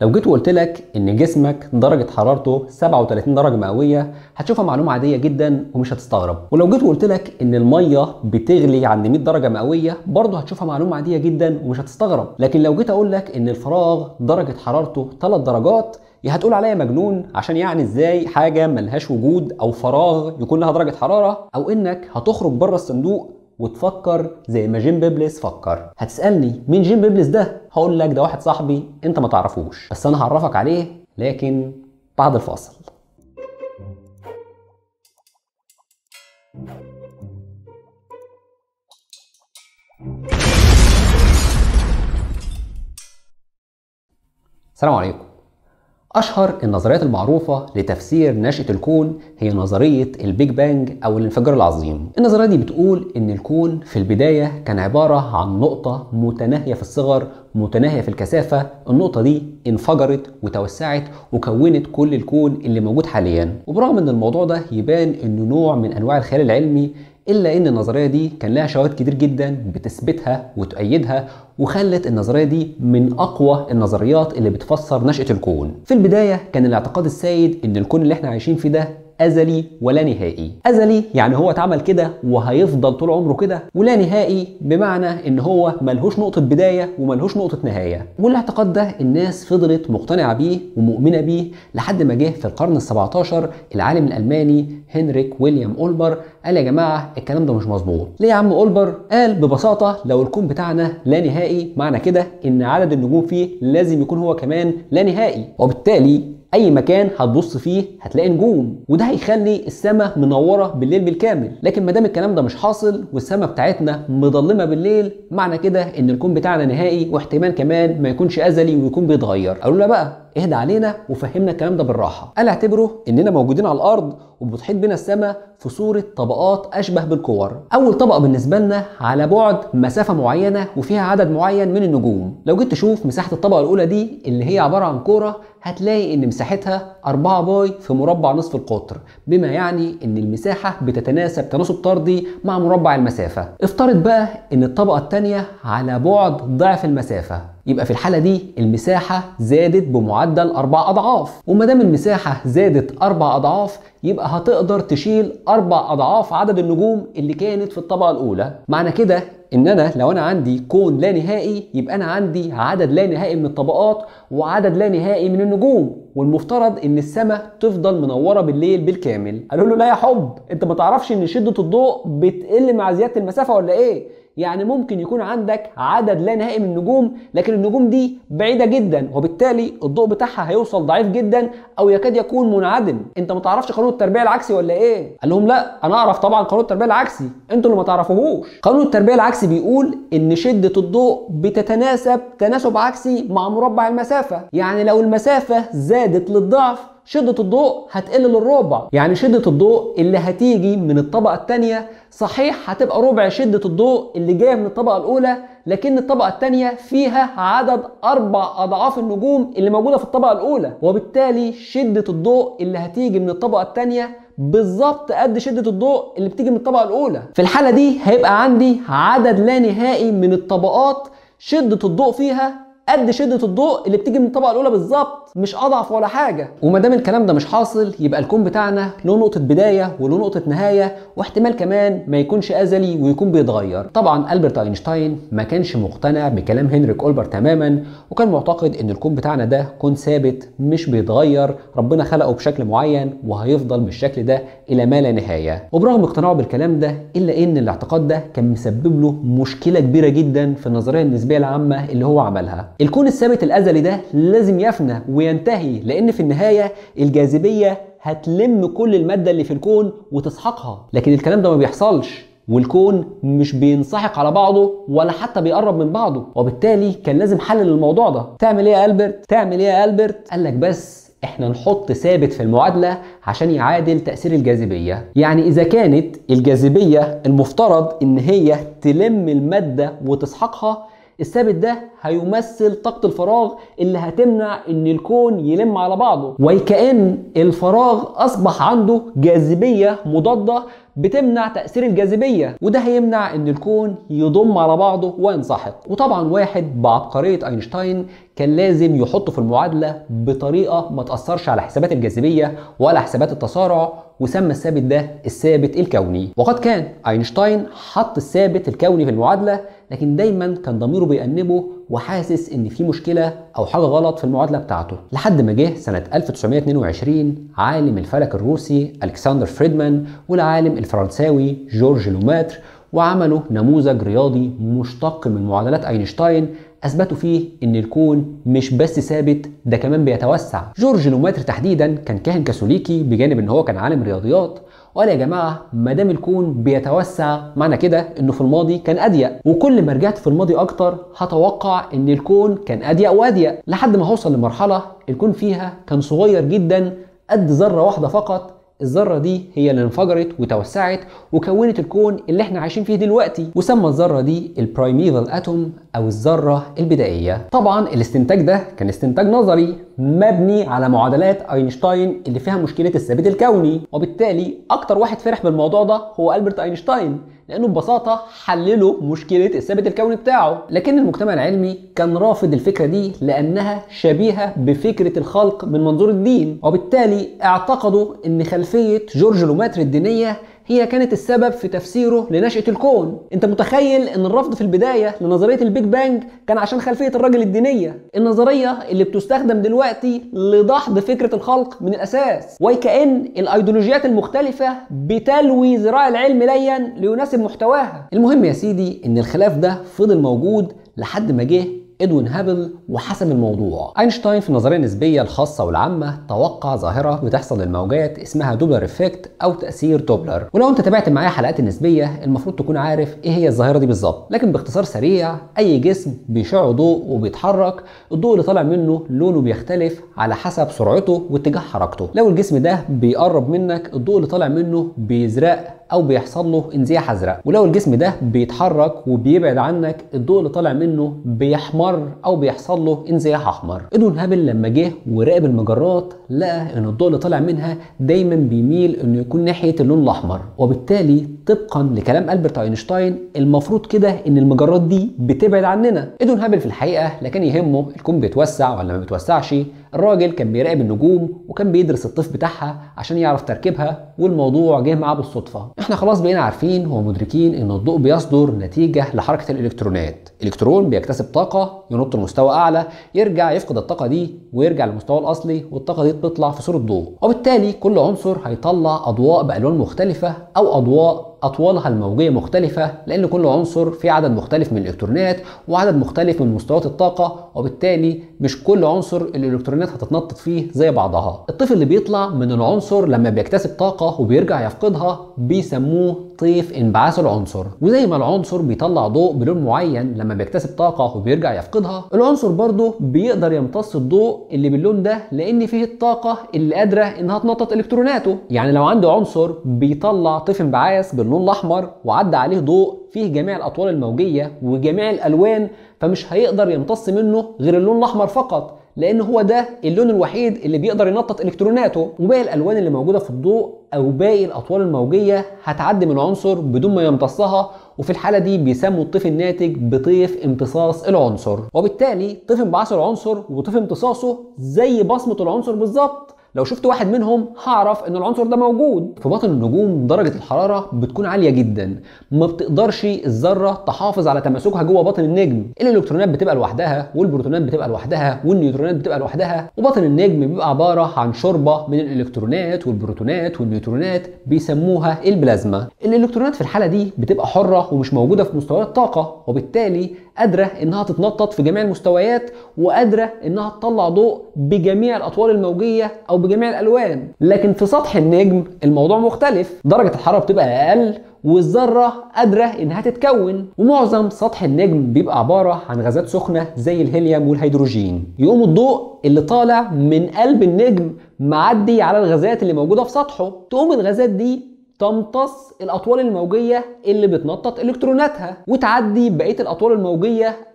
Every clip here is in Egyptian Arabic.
لو جيت وقلت لك ان جسمك درجه حرارته 37 درجه مئويه هتشوفها معلومه عاديه جدا ومش هتستغرب ولو جيت وقلت لك ان الميه بتغلي عند 100 درجه مئويه برضه هتشوفها معلومه عاديه جدا ومش هتستغرب لكن لو جيت اقول لك ان الفراغ درجه حرارته 3 درجات يا هتقول عليا مجنون عشان يعني ازاي حاجه ملهاش وجود او فراغ يكون لها درجه حراره او انك هتخرج بره الصندوق وتفكر زي ما جيم بيبلس فكر هتسالني مين جيم بيبلس ده هقول لك ده واحد صاحبي انت ما تعرفوش بس انا هعرفك عليه لكن بعد الفاصل السلام عليكم أشهر النظريات المعروفة لتفسير نشأة الكون هي نظرية البيج بانج أو الانفجار العظيم. النظرية دي بتقول إن الكون في البداية كان عبارة عن نقطة متناهية في الصغر متناهية في الكثافة، النقطة دي انفجرت وتوسعت وكونت كل الكون اللي موجود حاليا. وبرغم إن الموضوع ده يبان إنه نوع من أنواع الخيال العلمي الا ان النظريه دي كان لها شواهد كتير جدا بتثبتها وتؤيدها وخلت النظريه دي من اقوى النظريات اللي بتفسر نشاه الكون في البدايه كان الاعتقاد السائد ان الكون اللي احنا عايشين فيه ده ازلي ولا نهائي ازلي يعني هو اتعمل كده وهيفضل طول عمره كده ولا نهائي بمعنى ان هو ملهوش نقطه بدايه وملهوش نقطه نهايه والاعتقاد ده الناس فضلت مقتنعه بيه ومؤمنه بيه لحد ما جه في القرن ال17 العالم الالماني هنريك ويليام اولبر قال يا جماعه الكلام ده مش مظبوط ليه يا عم اولبر قال ببساطه لو الكون بتاعنا لا نهائي معنى كده ان عدد النجوم فيه لازم يكون هو كمان لا نهائي وبالتالي اي مكان هتبص فيه هتلاقي نجوم وده هيخلي السماء منوره بالليل بالكامل لكن ما دام الكلام ده مش حاصل والسماء بتاعتنا مظلمه بالليل معنى كده ان الكون بتاعنا نهائي واحتمال كمان ما يكونش ازلي ويكون بيتغير قالوا لا بقى اهدى علينا وفهمنا الكلام ده بالراحه قال اعتبره اننا موجودين على الارض وبتحيط بنا السماء في صوره طبقات اشبه بالكور اول طبقه بالنسبه لنا على بعد مسافه معينه وفيها عدد معين من النجوم لو جيت تشوف مساحه الطبقه الاولى دي اللي هي عباره عن كوره هتلاقي ان مساحتها 4 باي في مربع نصف القطر بما يعني ان المساحه بتتناسب تناسب طردي مع مربع المسافه افترض بقى ان الطبقه الثانيه على بعد ضعف المسافه يبقى في الحاله دي المساحه زادت بمعدل اربع اضعاف وما دام المساحه زادت اربع اضعاف يبقى هتقدر تشيل اربع اضعاف عدد النجوم اللي كانت في الطبقه الاولى معنى كده ان انا لو انا عندي كون لا نهائي يبقى انا عندي عدد لا نهائي من الطبقات وعدد لا نهائي من النجوم والمفترض ان السماء تفضل منوره بالليل بالكامل قالوا له لا يا حب انت ما تعرفش ان شده الضوء بتقل مع زياده المسافه ولا ايه يعني ممكن يكون عندك عدد لا نهائي من النجوم لكن النجوم دي بعيده جدا وبالتالي الضوء بتاعها هيوصل ضعيف جدا او يكاد يكون منعدم انت ما تعرفش قانون التربيه العكسي ولا ايه قال لهم لا انا اعرف طبعا قانون التربيه العكسي انتوا اللي ما تعرفوهوش قانون التربيه العكسي بيقول ان شده الضوء بتتناسب تناسب عكسي مع مربع المسافه يعني لو المسافه زادت للضعف شدة الضوء هتقل للربع يعني شدة الضوء اللي هتيجي من الطبقة الثانية صحيح هتبقى ربع شدة الضوء اللي جاية من الطبقة الأولى لكن الطبقة الثانية فيها عدد أربع أضعاف النجوم اللي موجودة في الطبقة الأولى وبالتالي شدة الضوء اللي هتيجي من الطبقة الثانية بالظبط قد شدة الضوء اللي بتيجي من الطبقة الأولى في الحالة دي هيبقى عندي عدد لا نهائي من الطبقات شدة الضوء فيها قد شده الضوء اللي بتيجي من الطبقه الاولى بالظبط مش اضعف ولا حاجه وما دام الكلام ده مش حاصل يبقى الكون بتاعنا له نقطه بدايه وله نقطه نهايه واحتمال كمان ما يكونش ازلي ويكون بيتغير طبعا البرت اينشتاين ما كانش مقتنع بكلام هنريك اولبر تماما وكان معتقد ان الكون بتاعنا ده كون ثابت مش بيتغير ربنا خلقه بشكل معين وهيفضل بالشكل ده الى ما لا نهايه وبرغم اقتناعه بالكلام ده الا ان الاعتقاد ده كان مسبب له مشكله كبيره جدا في النظريه النسبيه العامه اللي هو عملها الكون الثابت الازلي ده لازم يفنى وينتهي لان في النهايه الجاذبيه هتلم كل الماده اللي في الكون وتسحقها لكن الكلام ده ما بيحصلش والكون مش بينسحق على بعضه ولا حتى بيقرب من بعضه وبالتالي كان لازم حل للموضوع ده تعمل ايه يا البرت تعمل ايه يا البرت قال لك بس احنا نحط ثابت في المعادله عشان يعادل تاثير الجاذبيه يعني اذا كانت الجاذبيه المفترض ان هي تلم الماده وتسحقها الثابت ده هيمثل طاقة الفراغ اللي هتمنع ان الكون يلم على بعضه وكأن الفراغ اصبح عنده جاذبية مضادة بتمنع تأثير الجاذبية وده هيمنع ان الكون يضم على بعضه وينسحق وطبعا واحد بعبقرية اينشتاين كان لازم يحطه في المعادلة بطريقة ما تأثرش على حسابات الجاذبية ولا حسابات التسارع وسمى الثابت ده الثابت الكوني وقد كان اينشتاين حط الثابت الكوني في المعادلة لكن دايما كان ضميره بيأنبه وحاسس ان في مشكله او حاجه غلط في المعادله بتاعته لحد ما جه سنه 1922 عالم الفلك الروسي الكسندر فريدمان والعالم الفرنساوي جورج لوماتر وعملوا نموذج رياضي مشتق من معادلات اينشتاين اثبتوا فيه ان الكون مش بس ثابت ده كمان بيتوسع جورج لوماتر تحديدا كان كاهن كاثوليكي بجانب ان هو كان عالم رياضيات وقال يا جماعه ما دام الكون بيتوسع معنى كده انه في الماضي كان اضيق وكل ما رجعت في الماضي اكتر هتوقع ان الكون كان اضيق واضيق لحد ما هوصل لمرحله الكون فيها كان صغير جدا قد ذره واحده فقط الذرة دي هي اللي انفجرت وتوسعت وكونت الكون اللي احنا عايشين فيه دلوقتي وسمى الذرة دي البرايميفال اتوم او الذرة البدائية طبعا الاستنتاج ده كان استنتاج نظري مبني على معادلات اينشتاين اللي فيها مشكلة الثابت الكوني وبالتالي اكتر واحد فرح بالموضوع ده هو البرت اينشتاين لانه ببساطه حللوا مشكله الثابت الكوني بتاعه لكن المجتمع العلمي كان رافض الفكره دي لانها شبيهه بفكره الخلق من منظور الدين وبالتالي اعتقدوا ان خلفيه جورج لوماتر الدينيه هي كانت السبب في تفسيره لنشأة الكون انت متخيل ان الرفض في البداية لنظرية البيج بانج كان عشان خلفية الراجل الدينية النظرية اللي بتستخدم دلوقتي لدحض فكرة الخلق من الاساس وكأن الايديولوجيات المختلفة بتلوي ذراع العلم ليا ليناسب محتواها المهم يا سيدي ان الخلاف ده فضل موجود لحد ما جه ادوين هابل وحسم الموضوع اينشتاين في النظريه النسبيه الخاصه والعامه توقع ظاهره بتحصل للموجات اسمها دوبلر افكت او تاثير دوبلر ولو انت تابعت معايا حلقات النسبيه المفروض تكون عارف ايه هي الظاهره دي بالظبط لكن باختصار سريع اي جسم بيشع ضوء وبيتحرك الضوء اللي طالع منه لونه بيختلف على حسب سرعته واتجاه حركته لو الجسم ده بيقرب منك الضوء اللي طالع منه بيزرق او بيحصل له انزياح ازرق ولو الجسم ده بيتحرك وبيبعد عنك الضوء اللي طالع منه بيحمر او بيحصل له انزياح احمر ادون هابل لما جه وراقب المجرات لقى ان الضوء اللي طالع منها دايما بيميل انه يكون ناحيه اللون الاحمر وبالتالي طبقا لكلام البرت اينشتاين المفروض كده ان المجرات دي بتبعد عننا ادون هابل في الحقيقه لا كان يهمه الكون بيتوسع ولا ما بيتوسعش الراجل كان بيراقب النجوم وكان بيدرس الطيف بتاعها عشان يعرف تركيبها والموضوع جه معاه بالصدفه احنا خلاص بقينا عارفين ومدركين ان الضوء بيصدر نتيجه لحركه الالكترونات الكترون بيكتسب طاقه ينط لمستوى اعلى يرجع يفقد الطاقه دي ويرجع للمستوى الاصلي والطاقه دي بتطلع في صوره ضوء وبالتالي كل عنصر هيطلع اضواء بالوان مختلفه او اضواء اطوالها الموجيه مختلفه لان كل عنصر فيه عدد مختلف من الالكترونات وعدد مختلف من مستويات الطاقه وبالتالي مش كل عنصر الالكترونات هتتنطط فيه زي بعضها الطيف اللي بيطلع من العنصر لما بيكتسب طاقه وبيرجع يفقدها بيسموه طيف انبعاث العنصر وزي ما العنصر بيطلع ضوء بلون معين لما بيكتسب طاقه وبيرجع يفقدها العنصر برضه بيقدر يمتص الضوء اللي باللون ده لان فيه الطاقه اللي قادره انها تنطط الكتروناته يعني لو عندي عنصر بيطلع طيف انبعاث باللون الاحمر وعدى عليه ضوء فيه جميع الاطوال الموجيه وجميع الالوان فمش هيقدر يمتص منه غير اللون الاحمر فقط لان هو ده اللون الوحيد اللي بيقدر ينطط الكتروناته وباقي الالوان اللي موجوده في الضوء او باقي الاطوال الموجيه هتعدي من العنصر بدون ما يمتصها وفي الحاله دي بيسموا الطيف الناتج بطيف امتصاص العنصر وبالتالي طيف انبعاث العنصر وطيف امتصاصه زي بصمه العنصر بالظبط لو شفت واحد منهم هعرف ان العنصر ده موجود في باطن النجوم درجه الحراره بتكون عاليه جدا ما بتقدرش الذره تحافظ على تماسكها جوه باطن النجم الالكترونات بتبقى لوحدها والبروتونات بتبقى لوحدها والنيوترونات بتبقى لوحدها وباطن النجم بيبقى عباره عن شوربه من الالكترونات والبروتونات والنيوترونات بيسموها البلازما الالكترونات في الحاله دي بتبقى حره ومش موجوده في مستويات الطاقه وبالتالي قادره انها تتنطط في جميع المستويات وقادره انها تطلع ضوء بجميع الاطوال الموجيه او بجميع الالوان لكن في سطح النجم الموضوع مختلف درجه الحراره بتبقى اقل والذرة قادرة إنها تتكون ومعظم سطح النجم بيبقى عبارة عن غازات سخنة زي الهيليوم والهيدروجين يقوم الضوء اللي طالع من قلب النجم معدي على الغازات اللي موجودة في سطحه تقوم الغازات دي تمتص الاطوال الموجيه اللي بتنطط الكتروناتها وتعدي بقيه الاطوال الموجيه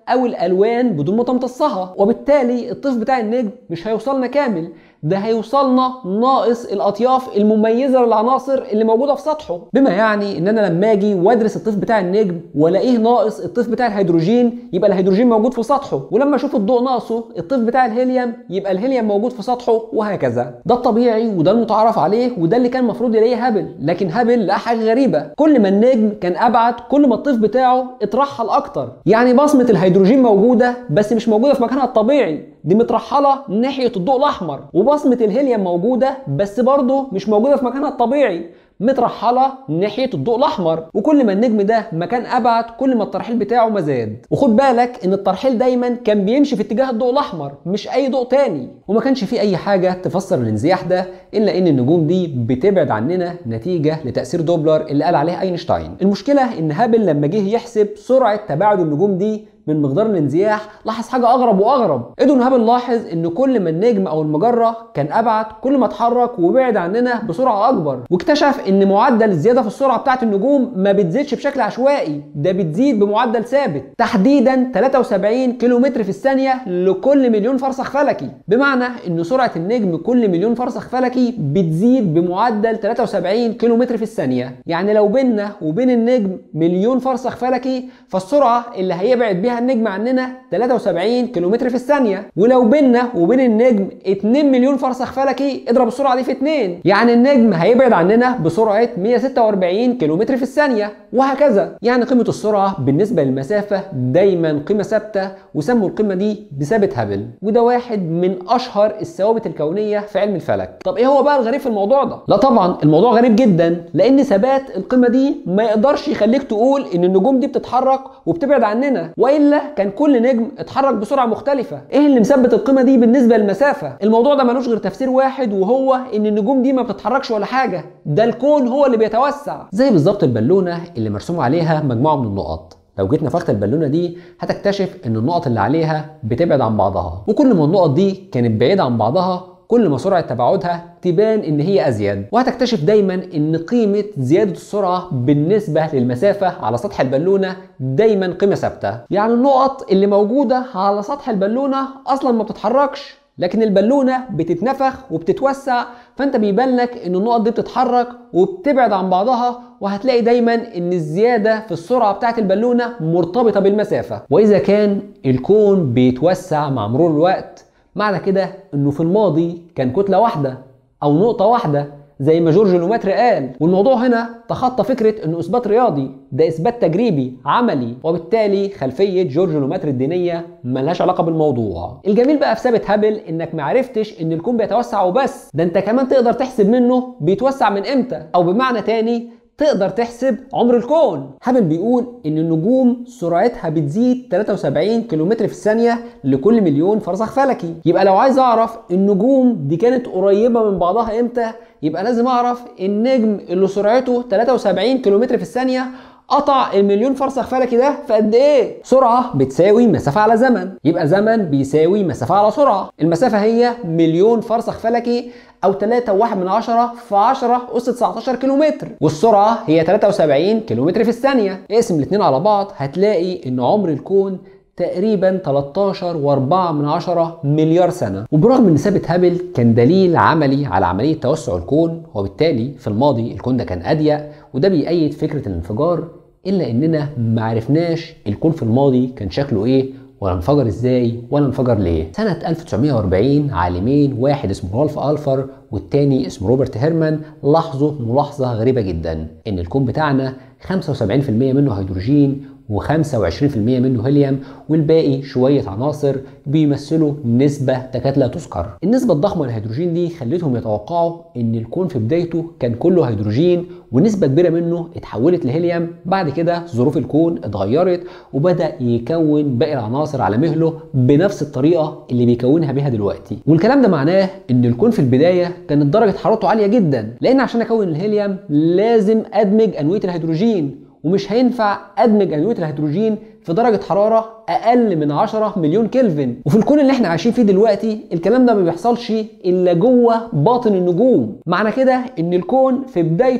او الالوان بدون ما تمتصها وبالتالي الطيف بتاع النجم مش هيوصلنا كامل ده هيوصلنا ناقص الاطياف المميزه للعناصر اللي موجوده في سطحه بما يعني ان انا لما اجي وادرس الطيف بتاع النجم والاقيه ناقص الطيف بتاع الهيدروجين يبقى الهيدروجين موجود في سطحه ولما اشوف الضوء ناقصه الطيف بتاع الهيليوم يبقى الهيليوم موجود في سطحه وهكذا ده الطبيعي وده المتعارف عليه وده اللي كان المفروض يلاقيه هابل لكن هابل لقى حاجه غريبه كل ما النجم كان ابعد كل ما الطيف بتاعه اترحل اكتر يعني بصمه الهيدروجين موجوده بس مش موجوده في مكانها الطبيعي دي مترحله ناحيه الضوء الاحمر وبصمه الهيليوم موجوده بس برضه مش موجوده في مكانها الطبيعي مترحله ناحيه الضوء الاحمر وكل ما النجم ده مكان ابعد كل ما الترحيل بتاعه ما زاد وخد بالك ان الترحيل دايما كان بيمشي في اتجاه الضوء الاحمر مش اي ضوء تاني وما كانش في اي حاجه تفسر الانزياح ده الا ان النجوم دي بتبعد عننا نتيجه لتاثير دوبلر اللي قال عليه اينشتاين المشكله ان هابل لما جه يحسب سرعه تباعد النجوم دي من مقدار الانزياح لاحظ حاجه اغرب واغرب ادون هابل لاحظ ان كل ما النجم او المجره كان ابعد كل ما اتحرك وبعد عننا بسرعه اكبر واكتشف ان معدل الزياده في السرعه بتاعه النجوم ما بتزيدش بشكل عشوائي ده بتزيد بمعدل ثابت تحديدا 73 كيلومتر في الثانيه لكل مليون فرسخ فلكي بمعنى ان سرعه النجم كل مليون فرسخ فلكي بتزيد بمعدل 73 كيلومتر في الثانيه يعني لو بيننا وبين النجم مليون فرسخ فلكي فالسرعه اللي هيبعد بيها النجم عننا 73 كيلومتر في الثانية ولو بيننا وبين النجم 2 مليون فرسخ فلكي اضرب السرعة دي في 2 يعني النجم هيبعد عننا بسرعة 146 كيلومتر في الثانية وهكذا يعني قيمة السرعة بالنسبة للمسافة دايما قيمة ثابتة وسموا القيمة دي بثابت هابل وده واحد من أشهر الثوابت الكونية في علم الفلك طب ايه هو بقى الغريب في الموضوع ده لا طبعا الموضوع غريب جدا لأن ثبات القيمة دي ما يقدرش يخليك تقول ان النجوم دي بتتحرك وبتبعد عننا والا كان كل نجم اتحرك بسرعه مختلفه ايه اللي مثبت القيمه دي بالنسبه للمسافه الموضوع ده ملوش غير تفسير واحد وهو ان النجوم دي ما بتتحركش ولا حاجه ده الكون هو اللي بيتوسع زي بالظبط البالونه اللي مرسوم عليها مجموعه من النقط لو جيت نفخت البالونه دي هتكتشف ان النقط اللي عليها بتبعد عن بعضها وكل ما النقط دي كانت بعيده عن بعضها كل ما سرعه تباعدها تبان ان هي ازيد وهتكتشف دايما ان قيمه زياده السرعه بالنسبه للمسافه على سطح البالونه دايما قيمه ثابته يعني النقط اللي موجوده على سطح البالونه اصلا ما بتتحركش لكن البالونه بتتنفخ وبتتوسع فانت بيبان لك ان النقط دي بتتحرك وبتبعد عن بعضها وهتلاقي دايما ان الزياده في السرعه بتاعه البالونه مرتبطه بالمسافه واذا كان الكون بيتوسع مع مرور الوقت معنى كده انه في الماضي كان كتله واحده او نقطه واحده زي ما جورج لوماتر قال والموضوع هنا تخطى فكره انه اثبات رياضي ده اثبات تجريبي عملي وبالتالي خلفيه جورج لوماتر الدينيه ملهاش علاقه بالموضوع الجميل بقى في ثابت هابل انك معرفتش ان الكون بيتوسع وبس ده انت كمان تقدر تحسب منه بيتوسع من امتى او بمعنى تاني تقدر تحسب عمر الكون هابل بيقول ان النجوم سرعتها بتزيد 73 كيلومتر في الثانيه لكل مليون فرسخ فلكي يبقى لو عايز اعرف النجوم دي كانت قريبه من بعضها امتى يبقى لازم اعرف النجم اللي سرعته 73 كيلومتر في الثانيه قطع المليون فرسخ فلكي ده في قد ايه؟ سرعة بتساوي مسافة على زمن، يبقى زمن بيساوي مسافة على سرعة، المسافة هي مليون فرسخ فلكي أو 3.1 من 10 في 10 أس 19 كيلومتر، والسرعة هي 73 كيلومتر في الثانية، اقسم الاثنين على بعض هتلاقي إن عمر الكون تقريبا 13 و4 من عشرة مليار سنة وبرغم ان ثابت هابل كان دليل عملي على عملية توسع الكون وبالتالي في الماضي الكون ده كان أضيق وده بيأيد فكرة الانفجار إلا إننا معرفناش الكون في الماضي كان شكله إيه ولا انفجر ازاي ولا انفجر ليه سنة 1940 عالمين واحد اسمه رالف ألفر والتاني اسمه روبرت هيرمان لاحظوا ملاحظة غريبة جدا ان الكون بتاعنا 75% منه هيدروجين و25% منه هيليوم والباقي شوية عناصر بيمثلوا نسبة تكاد لا تذكر. النسبة الضخمة للهيدروجين دي خلتهم يتوقعوا إن الكون في بدايته كان كله هيدروجين ونسبة كبيرة منه اتحولت لهيليوم بعد كده ظروف الكون اتغيرت وبدأ يكون باقي العناصر على مهله بنفس الطريقة اللي بيكونها بيها دلوقتي. والكلام ده معناه إن الكون في البداية كانت درجة حرارته عالية جدا لأن عشان أكون الهيليوم لازم أدمج أنوية الهيدروجين ومش هينفع ادمج انويه الهيدروجين في درجه حراره اقل من 10 مليون كلفن وفي الكون اللي احنا عايشين فيه دلوقتي الكلام ده ما بيحصلش الا جوه باطن النجوم معنى كده ان الكون في بدايته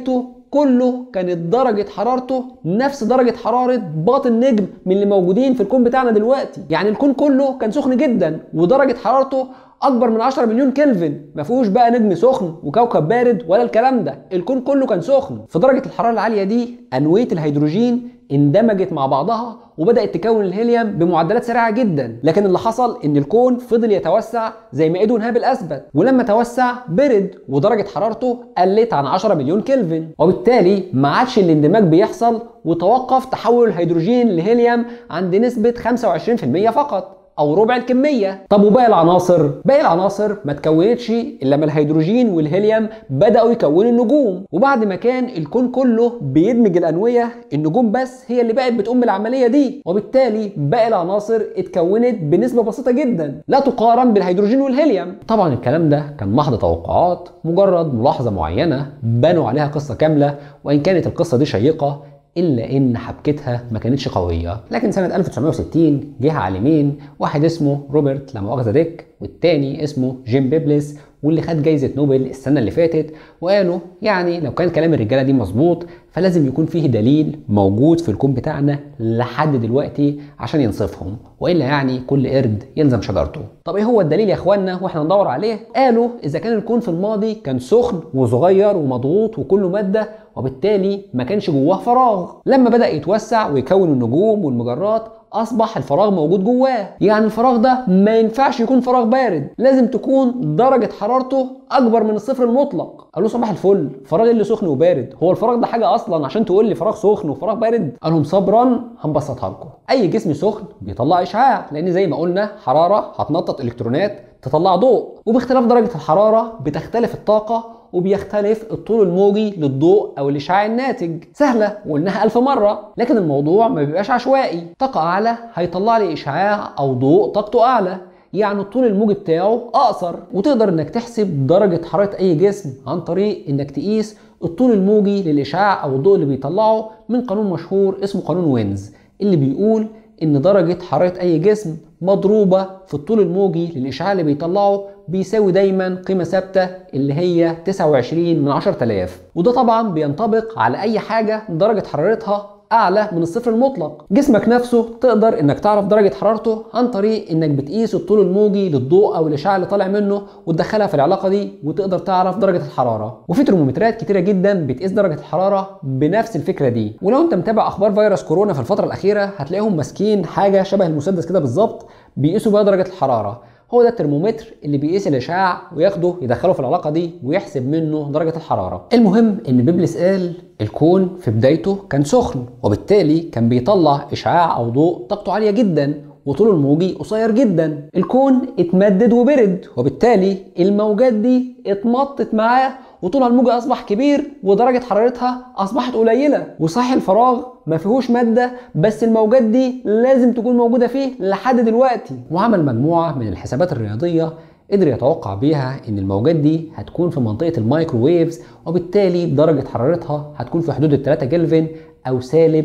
كله كانت درجة حرارته نفس درجة حرارة باطن نجم من اللي موجودين في الكون بتاعنا دلوقتي يعني الكون كله كان سخن جدا ودرجة حرارته اكبر من 10 مليون كلفن ما فيهوش بقى نجم سخن وكوكب بارد ولا الكلام ده الكون كله كان سخن في درجه الحراره العاليه دي انويه الهيدروجين اندمجت مع بعضها وبدات تكون الهيليوم بمعدلات سريعه جدا لكن اللي حصل ان الكون فضل يتوسع زي ما ايدون هابل اثبت ولما توسع برد ودرجه حرارته قلت عن 10 مليون كلفن وبالتالي ما عادش الاندماج بيحصل وتوقف تحول الهيدروجين لهيليوم عند نسبه 25% فقط او ربع الكميه طب وباقي العناصر باقي العناصر ما تكونتش الا لما الهيدروجين والهيليوم بداوا يكونوا النجوم وبعد ما كان الكون كله بيدمج الانويه النجوم بس هي اللي بقت بتقوم بالعمليه دي وبالتالي باقي العناصر اتكونت بنسبه بسيطه جدا لا تقارن بالهيدروجين والهيليوم طبعا الكلام ده كان محض توقعات مجرد ملاحظه معينه بنوا عليها قصه كامله وان كانت القصه دي شيقه الا ان حبكتها ما كانتش قويه لكن سنه 1960 جه عالمين واحد اسمه روبرت لا مؤاخذه ديك والتاني اسمه جيم بيبلس واللي خد جايزه نوبل السنه اللي فاتت وقالوا يعني لو كان كلام الرجاله دي مظبوط فلازم يكون فيه دليل موجود في الكون بتاعنا لحد دلوقتي عشان ينصفهم والا يعني كل قرد يلزم شجرته طب ايه هو الدليل يا اخوانا واحنا ندور عليه قالوا اذا كان الكون في الماضي كان سخن وصغير ومضغوط وكله ماده وبالتالي ما كانش جواه فراغ لما بدا يتوسع ويكون النجوم والمجرات اصبح الفراغ موجود جواه يعني الفراغ ده ما ينفعش يكون فراغ بارد لازم تكون درجه حرارته اكبر من الصفر المطلق قالوا صباح الفل فراغ اللي سخن وبارد هو الفراغ ده حاجه اصلا عشان تقول لي فراغ سخن وفراغ بارد قال لهم صبرا هنبسطها لكم اي جسم سخن بيطلع اشعاع لان زي ما قلنا حراره هتنطط الكترونات تطلع ضوء وباختلاف درجه الحراره بتختلف الطاقه وبيختلف الطول الموجي للضوء او الاشعاع الناتج سهله وقلناها الف مره لكن الموضوع ما بيبقاش عشوائي طاقه اعلى هيطلع لي اشعاع او ضوء طاقته اعلى يعني الطول الموجي بتاعه اقصر وتقدر انك تحسب درجه حراره اي جسم عن طريق انك تقيس الطول الموجي للاشعاع او الضوء اللي بيطلعه من قانون مشهور اسمه قانون وينز اللي بيقول ان درجه حراره اي جسم مضروبه في الطول الموجي للاشعاع اللي بيطلعه بيساوي دايما قيمه ثابته اللي هي 29 من 10000 وده طبعا بينطبق على اي حاجه درجه حرارتها اعلى من الصفر المطلق جسمك نفسه تقدر انك تعرف درجه حرارته عن طريق انك بتقيس الطول الموجي للضوء او الاشعاع اللي طالع منه وتدخلها في العلاقه دي وتقدر تعرف درجه الحراره وفي ترمومترات كتيره جدا بتقيس درجه الحراره بنفس الفكره دي ولو انت متابع اخبار فيروس كورونا في الفتره الاخيره هتلاقيهم ماسكين حاجه شبه المسدس كده بالظبط بيقيسوا بيها درجه الحراره هو ده الترمومتر اللي بيقيس الاشعاع وياخده يدخله في العلاقه دي ويحسب منه درجه الحراره المهم ان بيبلس قال الكون في بدايته كان سخن وبالتالي كان بيطلع اشعاع او ضوء طاقته عاليه جدا وطوله الموجي قصير جدا الكون اتمدد وبرد وبالتالي الموجات دي اتمطت معاه وطولها الموجي اصبح كبير ودرجه حرارتها اصبحت قليله وصحي الفراغ ما فيهوش ماده بس الموجات دي لازم تكون موجوده فيه لحد دلوقتي وعمل مجموعه من الحسابات الرياضيه قدر يتوقع بيها ان الموجات دي هتكون في منطقه المايكروويفز وبالتالي درجه حرارتها هتكون في حدود ال 3 كلفن او سالب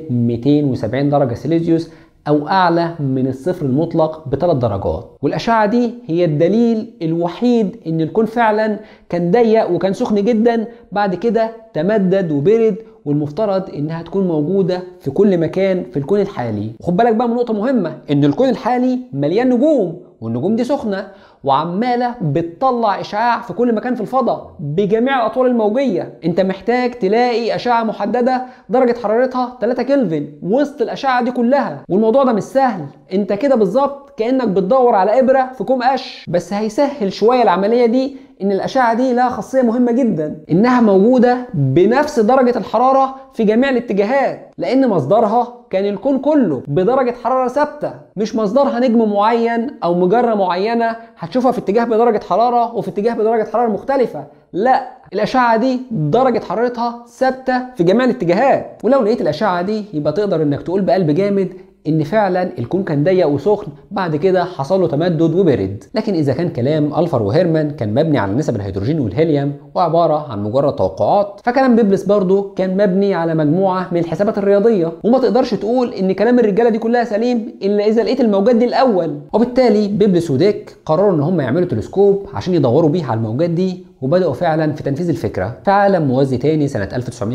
270 درجه سيليزيوس او اعلى من الصفر المطلق بثلاث درجات والاشعه دي هي الدليل الوحيد ان الكون فعلا كان ضيق وكان سخن جدا بعد كده تمدد وبرد والمفترض انها تكون موجوده في كل مكان في الكون الحالي وخد بالك بقى من نقطه مهمه ان الكون الحالي مليان نجوم والنجوم دي سخنه وعماله بتطلع اشعاع في كل مكان في الفضاء بجميع الاطوال الموجيه انت محتاج تلاقي اشعه محدده درجه حرارتها 3 كلفن وسط الاشعه دي كلها والموضوع ده مش سهل انت كده بالظبط كانك بتدور على ابره في كوم قش بس هيسهل شويه العمليه دي ان الاشعه دي لها خاصيه مهمه جدا انها موجوده بنفس درجه الحراره في جميع الاتجاهات لان مصدرها كان الكون كله بدرجه حراره ثابته مش مصدرها نجم معين او مجره معينه هتشوفها في اتجاه بدرجه حراره وفي اتجاه بدرجه حراره مختلفه لا الاشعه دي درجه حرارتها ثابته في جميع الاتجاهات ولو لقيت الاشعه دي يبقى تقدر انك تقول بقلب جامد ان فعلا الكون كان ضيق وسخن بعد كده حصل له تمدد وبرد لكن اذا كان كلام الفر وهيرمان كان مبني على نسب الهيدروجين والهيليوم وعباره عن مجرد توقعات فكلام بيبلس برضه كان مبني على مجموعه من الحسابات الرياضيه وما تقدرش تقول ان كلام الرجاله دي كلها سليم الا اذا لقيت الموجات دي الاول وبالتالي بيبلس وديك قرروا ان هم يعملوا تلسكوب عشان يدوروا بيه على الموجات دي وبدأوا فعلا في تنفيذ الفكرة في عالم موازي تاني سنة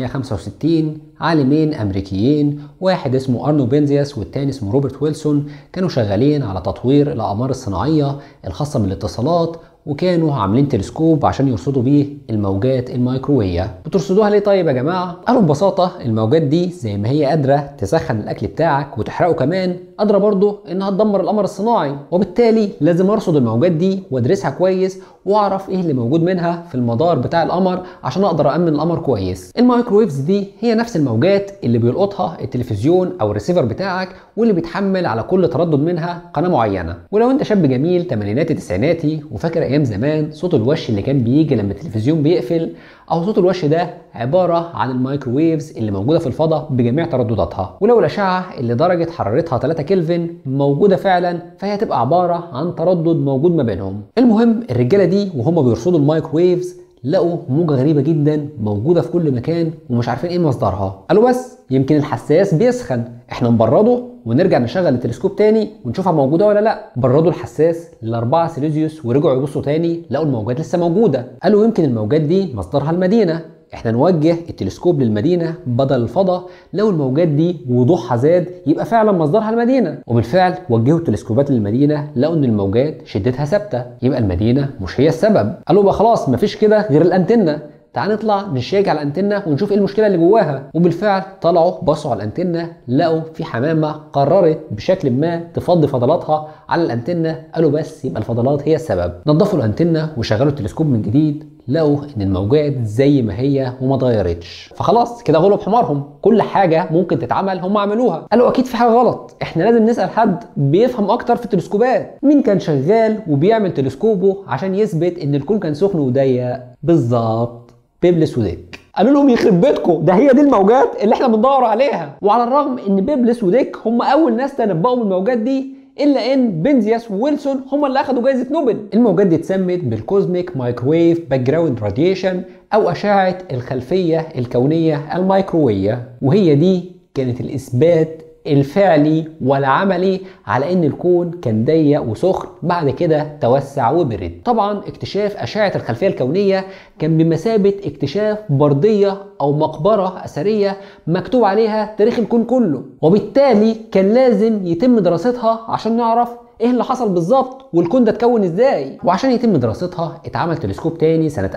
1965 عالمين أمريكيين واحد اسمه أرنو بنزياس والتاني اسمه روبرت ويلسون كانوا شغالين على تطوير الأقمار الصناعية الخاصة بالاتصالات وكانوا عاملين تلسكوب عشان يرصدوا بيه الموجات الميكرووية بترصدوها ليه طيب يا جماعة؟ قالوا ببساطة الموجات دي زي ما هي قادرة تسخن الأكل بتاعك وتحرقه كمان قادرة برضه إنها تدمر القمر الصناعي وبالتالي لازم أرصد الموجات دي وأدرسها كويس وأعرف إيه اللي موجود منها في المدار بتاع القمر عشان أقدر أأمن القمر كويس الميكروويفز دي هي نفس الموجات اللي بيلقطها التلفزيون أو الريسيفر بتاعك واللي بيتحمل على كل تردد منها قناة معينة ولو أنت شاب جميل تمانيناتي تسعيناتي وفاكر أيام زمان صوت الوش اللي كان بيجي لما التلفزيون بيقفل او صوت الوش ده عباره عن الميكروويفز اللي موجوده في الفضاء بجميع تردداتها ولو الاشعه اللي درجه حرارتها 3 كلفن موجوده فعلا فهي هتبقى عباره عن تردد موجود ما بينهم المهم الرجاله دي وهم بيرصدوا الميكروويفز لقوا موجة غريبة جدا موجودة في كل مكان ومش عارفين ايه مصدرها قالوا بس يمكن الحساس بيسخن احنا نبرده ونرجع نشغل التلسكوب تاني ونشوفها موجودة ولا لا بردوا الحساس ل 4 سيليزيوس ورجعوا يبصوا تاني لقوا الموجات لسه موجودة قالوا يمكن الموجات دي مصدرها المدينة احنا نوجه التلسكوب للمدينة بدل الفضاء لو الموجات دي وضوحها زاد يبقى فعلا مصدرها المدينة وبالفعل وجهوا التلسكوبات للمدينة لقوا ان الموجات شدتها ثابتة يبقى المدينة مش هي السبب قالوا بقى خلاص مفيش كده غير الانتنة تعال نطلع نشيك على الانتنه ونشوف ايه المشكله اللي جواها وبالفعل طلعوا بصوا على الانتنه لقوا في حمامه قررت بشكل ما تفضي فضلاتها على الانتنه قالوا بس يبقى الفضلات هي السبب نظفوا الانتنه وشغلوا التلسكوب من جديد لقوا ان الموجات زي ما هي وما اتغيرتش فخلاص كده غلب حمارهم كل حاجه ممكن تتعمل هم عملوها قالوا اكيد في حاجه غلط احنا لازم نسال حد بيفهم اكتر في التلسكوبات مين كان شغال وبيعمل تلسكوبه عشان يثبت ان الكون كان سخن وضيق بالظبط بيبلس وديك قالوا لهم يخرب بيتكم ده هي دي الموجات اللي احنا بندور عليها وعلى الرغم ان بيبلس وديك هم اول ناس تنبؤوا بالموجات دي الا ان بنزياس وويلسون هم اللي اخذوا جائزه نوبل الموجات دي اتسمت بالكوزميك مايكرويف باك جراوند راديشن او اشعه الخلفيه الكونيه الميكروويه وهي دي كانت الاثبات الفعلي والعملي على ان الكون كان ضيق وسخن بعد كده توسع وبرد طبعا اكتشاف اشعه الخلفيه الكونيه كان بمثابه اكتشاف برديه او مقبره اثريه مكتوب عليها تاريخ الكون كله وبالتالي كان لازم يتم دراستها عشان نعرف ايه اللي حصل بالظبط والكون ده اتكون ازاي وعشان يتم دراستها اتعمل تلسكوب تاني سنه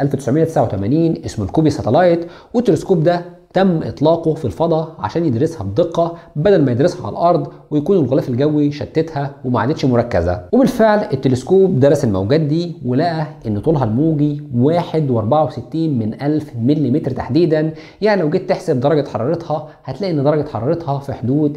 1989 اسمه الكوبي ساتلايت والتلسكوب ده تم اطلاقه في الفضاء عشان يدرسها بدقه بدل ما يدرسها على الارض ويكون الغلاف الجوي شتتها وما عادتش مركزه وبالفعل التلسكوب درس الموجات دي ولقى ان طولها الموجي 1.64 من 1000 ملم تحديدا يعني لو جيت تحسب درجه حرارتها هتلاقي ان درجه حرارتها في حدود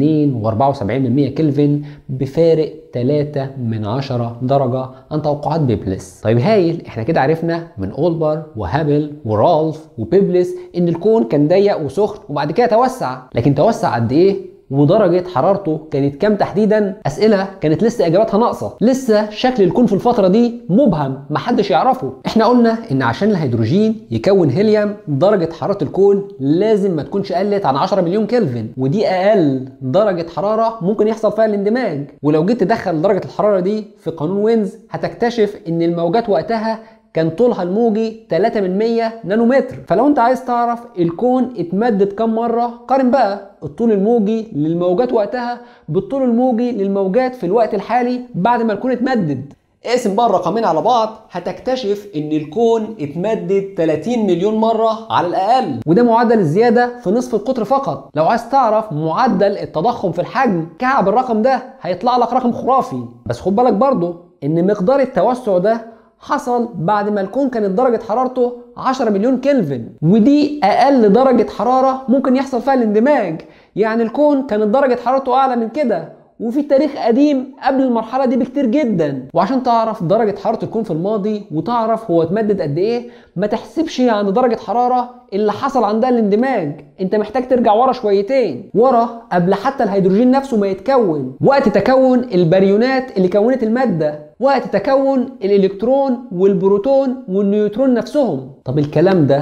2.74% كلفن بفارق 3 من 10 درجة عن توقعات بيبلس طيب هايل احنا كده عرفنا من اولبر وهابل ورالف وبيبلس ان الكون كان ضيق وسخن وبعد كده توسع لكن توسع قد ايه ودرجة حرارته كانت كام تحديدا؟ أسئلة كانت لسه إجاباتها ناقصة، لسه شكل الكون في الفترة دي مبهم محدش يعرفه، إحنا قلنا إن عشان الهيدروجين يكون هيليوم درجة حرارة الكون لازم ما تكونش قلت عن 10 مليون كلفن، ودي أقل درجة حرارة ممكن يحصل فيها الاندماج، ولو جيت تدخل درجة الحرارة دي في قانون وينز هتكتشف إن الموجات وقتها كان طولها الموجي 3 من 100 نانومتر فلو انت عايز تعرف الكون اتمدد كم مره قارن بقى الطول الموجي للموجات وقتها بالطول الموجي للموجات في الوقت الحالي بعد ما الكون اتمدد اقسم بقى الرقمين على بعض هتكتشف ان الكون اتمدد 30 مليون مرة على الاقل وده معدل الزيادة في نصف القطر فقط لو عايز تعرف معدل التضخم في الحجم كعب الرقم ده هيطلع لك رقم خرافي بس خد بالك برضه ان مقدار التوسع ده حصل بعد ما الكون كانت درجة حرارته 10 مليون كلفن ودي أقل درجة حرارة ممكن يحصل فيها الاندماج يعني الكون كانت درجة حرارته أعلى من كده وفي تاريخ قديم قبل المرحلة دي بكتير جدا وعشان تعرف درجة حرارة الكون في الماضي وتعرف هو اتمدد قد ايه ما تحسبش عن درجة حرارة اللي حصل عندها الاندماج انت محتاج ترجع ورا شويتين ورا قبل حتى الهيدروجين نفسه ما يتكون وقت تكون الباريونات اللي كونت المادة وقت تكون الالكترون والبروتون والنيوترون نفسهم طب الكلام ده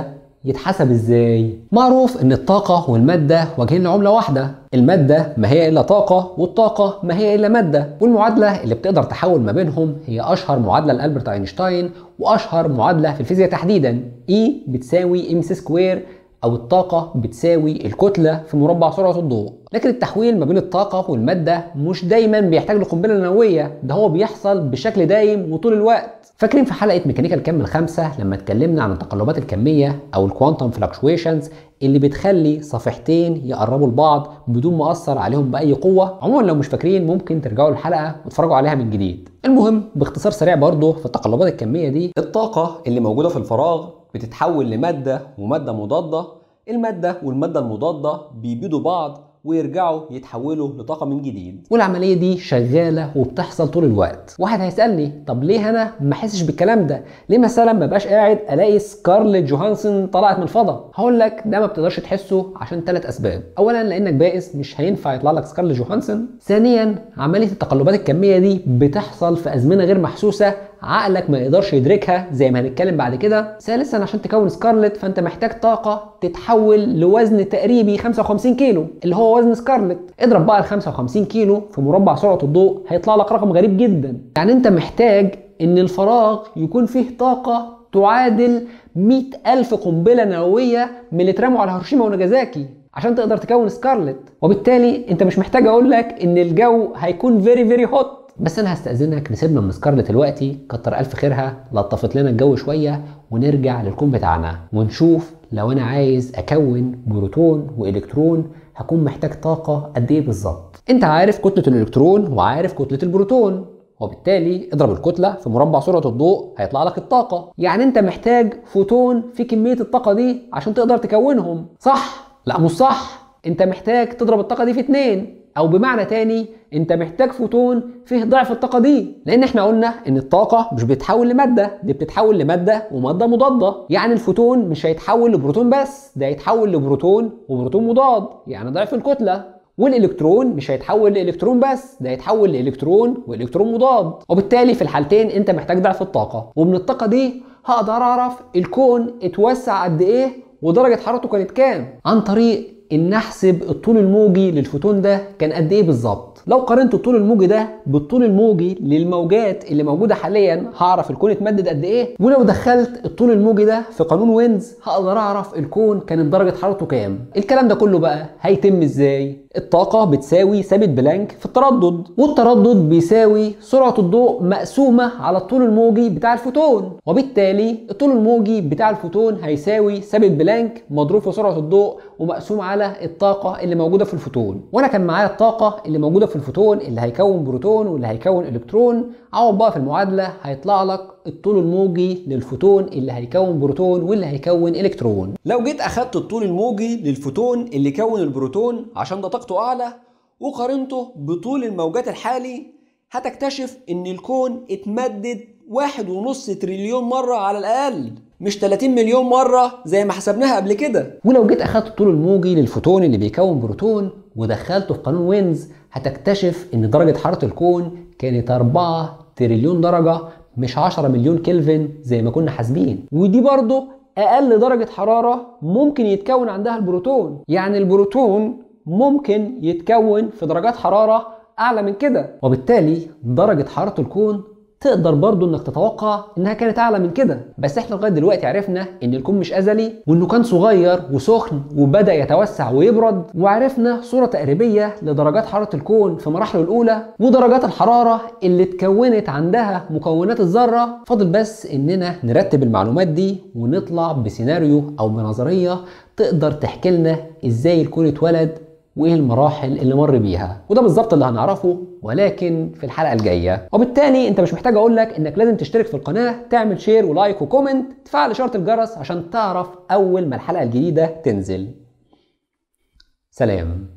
يتحسب ازاي معروف ان الطاقة والمادة وجهين لعملة واحدة المادة ما هي الا طاقة والطاقة ما هي الا مادة والمعادلة اللي بتقدر تحول ما بينهم هي اشهر معادلة لألبرت اينشتاين واشهر معادلة في الفيزياء تحديدا E بتساوي ام سي سكوير او الطاقة بتساوي الكتلة في مربع سرعة الضوء لكن التحويل ما بين الطاقة والمادة مش دايما بيحتاج لقنبلة نووية ده هو بيحصل بشكل دايم وطول الوقت فاكرين في حلقة ميكانيكا الكم الخامسة لما اتكلمنا عن التقلبات الكمية او الكوانتم فلكشويشنز اللي بتخلي صفيحتين يقربوا لبعض بدون ما اثر عليهم باي قوه عموما لو مش فاكرين ممكن ترجعوا الحلقه وتتفرجوا عليها من جديد المهم باختصار سريع برضه في التقلبات الكميه دي الطاقه اللي موجوده في الفراغ بتتحول لماده وماده مضاده الماده والماده المضاده بيبيدوا بعض ويرجعوا يتحولوا لطاقة من جديد والعملية دي شغالة وبتحصل طول الوقت واحد هيسألني طب ليه أنا ما احسش بالكلام ده ليه مثلا ما بقاش قاعد ألاقي سكارليت جوهانسون طلعت من الفضاء هقول لك ده ما بتقدرش تحسه عشان ثلاث أسباب أولا لأنك بائس مش هينفع يطلع لك سكارليت جوهانسون ثانيا عملية التقلبات الكمية دي بتحصل في أزمنة غير محسوسة عقلك ما يقدرش يدركها زي ما هنتكلم بعد كده ثالثا عشان تكون سكارلت فانت محتاج طاقه تتحول لوزن تقريبي 55 كيلو اللي هو وزن سكارلت اضرب بقى ال 55 كيلو في مربع سرعه الضوء هيطلع لك رقم غريب جدا يعني انت محتاج ان الفراغ يكون فيه طاقه تعادل 100 ألف قنبلة نووية من اللي اترموا على هيروشيما وناجازاكي عشان تقدر تكون سكارلت وبالتالي انت مش محتاج اقول لك ان الجو هيكون فيري فيري هوت بس انا هستاذنك نسيبنا من سكارلت دلوقتي كتر الف خيرها لطفت لنا الجو شويه ونرجع للكون بتاعنا ونشوف لو انا عايز اكون بروتون والكترون هكون محتاج طاقه قد ايه بالظبط انت عارف كتله الالكترون وعارف كتله البروتون وبالتالي اضرب الكتله في مربع سرعه الضوء هيطلع لك الطاقه يعني انت محتاج فوتون في كميه الطاقه دي عشان تقدر تكونهم صح لا مش صح انت محتاج تضرب الطاقه دي في اتنين او بمعنى تاني انت محتاج فوتون فيه ضعف الطاقه دي لان احنا قلنا ان الطاقه مش بتتحول لماده دي بتتحول لماده وماده مضاده يعني الفوتون مش هيتحول لبروتون بس ده هيتحول لبروتون وبروتون مضاد يعني ضعف الكتله والالكترون مش هيتحول لالكترون بس ده هيتحول لالكترون والكترون مضاد وبالتالي في الحالتين انت محتاج ضعف الطاقه ومن الطاقه دي هقدر اعرف الكون اتوسع قد ايه ودرجه حرارته كانت كام عن طريق ان احسب الطول الموجي للفوتون ده كان قد ايه بالظبط لو قارنت الطول الموجي ده بالطول الموجي للموجات اللي موجوده حاليا هعرف الكون اتمدد قد ايه ولو دخلت الطول الموجي ده في قانون وينز هقدر اعرف الكون كانت درجه حرارته كام الكلام ده كله بقى هيتم ازاي الطاقة بتساوي ثابت بلانك في التردد والتردد بيساوي سرعة الضوء مقسومة على الطول الموجي بتاع الفوتون وبالتالي الطول الموجي بتاع الفوتون هيساوي ثابت بلانك مضروب في سرعة الضوء ومقسوم على الطاقة اللي موجودة في الفوتون وانا كان معايا الطاقة اللي موجودة في الفوتون اللي هيكون بروتون واللي هيكون الكترون عوض بقى في المعادلة هيطلع لك الطول الموجي للفوتون اللي هيكون بروتون واللي هيكون الكترون لو جيت اخدت الطول الموجي للفوتون اللي كون البروتون عشان ده طاقته اعلى وقارنته بطول الموجات الحالي هتكتشف ان الكون اتمدد واحد ونص تريليون مرة على الأقل مش 30 مليون مرة زي ما حسبناها قبل كده ولو جيت اخدت الطول الموجي للفوتون اللي بيكون بروتون ودخلته في قانون وينز هتكتشف ان درجة حرارة الكون كانت 4 تريليون درجة مش 10 مليون كلفن زي ما كنا حاسبين ودي برضه اقل درجة حرارة ممكن يتكون عندها البروتون يعني البروتون ممكن يتكون في درجات حرارة اعلى من كده وبالتالي درجة حرارة الكون تقدر برضو انك تتوقع انها كانت اعلى من كده بس احنا لغايه دلوقتي عرفنا ان الكون مش ازلي وانه كان صغير وسخن وبدا يتوسع ويبرد وعرفنا صوره تقريبيه لدرجات حراره الكون في مراحله الاولى ودرجات الحراره اللي اتكونت عندها مكونات الذره فاضل بس اننا نرتب المعلومات دي ونطلع بسيناريو او بنظريه تقدر تحكي لنا ازاي الكون اتولد وايه المراحل اللي مر بيها وده بالظبط اللي هنعرفه ولكن في الحلقه الجايه وبالتالي انت مش محتاج اقول لك انك لازم تشترك في القناه تعمل شير ولايك وكومنت تفعل اشاره الجرس عشان تعرف اول ما الحلقه الجديده تنزل سلام